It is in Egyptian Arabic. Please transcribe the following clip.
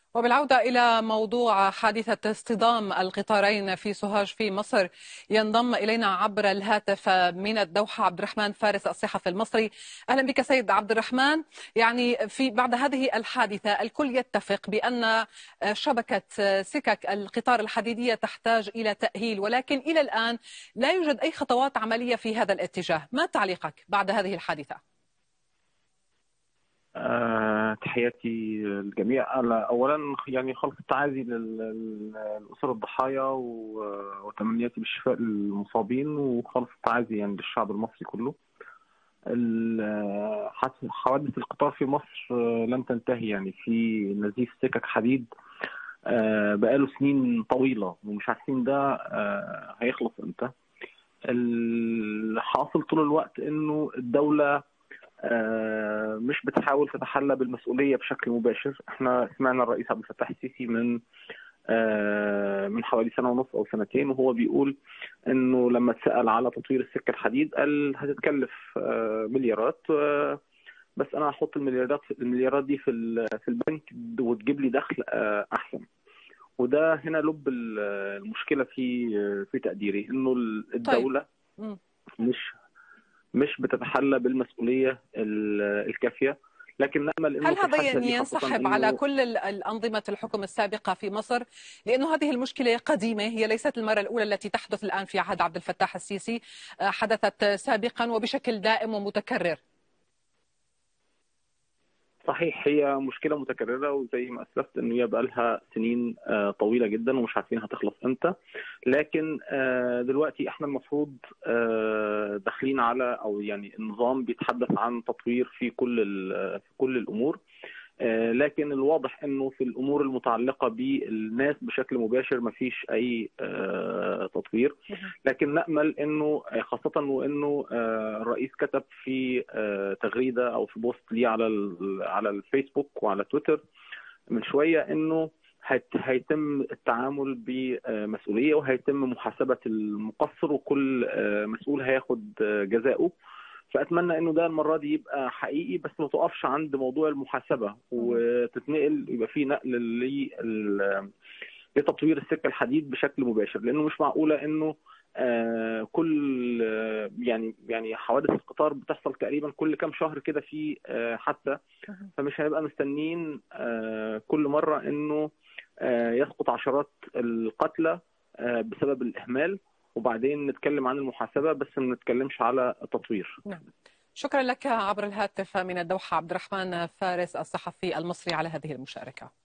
وبالعودة إلى موضوع حادثة اصطدام القطارين في سوهاج في مصر ينضم إلينا عبر الهاتف من الدوحة عبد الرحمن فارس الصحفي المصري أهلا بك سيد عبد الرحمن يعني في بعد هذه الحادثة الكل يتفق بأن شبكة سكك القطار الحديدية تحتاج إلى تأهيل ولكن إلى الآن لا يوجد أي خطوات عملية في هذا الاتجاه ما تعليقك بعد هذه الحادثة؟ أه تحياتي للجميع أنا اولا يعني خلص التعازي للاسر الضحايا وتمنياتي بالشفاء للمصابين وخلص التعازي يعني للشعب المصري كله حوادث القطار في مصر لن تنتهي يعني في نزيف سكك حديد بقاله سنين طويله ومش عارفين ده هيخلص امتى الحاصل طول الوقت انه الدوله مش بتحاول تتحلى بالمسؤوليه بشكل مباشر احنا سمعنا الرئيس عبد الفتاح السيسي من من حوالي سنه ونص او سنتين وهو بيقول انه لما اتسال على تطوير السكه الحديد قال هتتكلف مليارات بس انا هحط المليارات المليارات دي في في البنك وتجيب لي دخل احسن وده هنا لب المشكله في في تقديري انه الدوله طيب. مش مش بتتحلى بالمسؤوليه الكافيه لكن نامل انه هل هذا ينسحب على كل الانظمه الحكم السابقه في مصر لانه هذه المشكله قديمه هي ليست المره الاولى التي تحدث الان في عهد عبد الفتاح السيسي حدثت سابقا وبشكل دائم ومتكرر صحيح هي مشكله متكرره وزي ما اسلفت انه هي بقى لها سنين طويله جدا ومش عارفين هتخلص امتى لكن دلوقتي احنا المفروض داخلين على او يعني النظام بيتحدث عن تطوير في كل في كل الامور لكن الواضح انه في الامور المتعلقه بالناس بشكل مباشر ما فيش اي تطوير لكن نامل انه خاصه وانه الرئيس كتب في تغريده او في بوست ليه على على الفيسبوك وعلى تويتر من شويه انه هيتم التعامل بمسؤوليه وهيتم محاسبه المقصر وكل مسؤول هياخد جزاؤه فاتمنى انه ده المره دي يبقى حقيقي بس ما تقفش عند موضوع المحاسبه وتتنقل يبقى في نقل لتطوير السكه الحديد بشكل مباشر لانه مش معقوله انه آه كل آه يعني يعني حوادث القطار بتحصل تقريبا كل كام شهر كده في آه حادثه فمش هنبقى مستنيين كل مره انه يسقط عشرات القتلى بسبب الاهمال وبعدين نتكلم عن المحاسبة بس ما نتكلمش على التطوير نعم. شكرا لك عبر الهاتف من الدوحة عبد الرحمن فارس الصحفي المصري على هذه المشاركة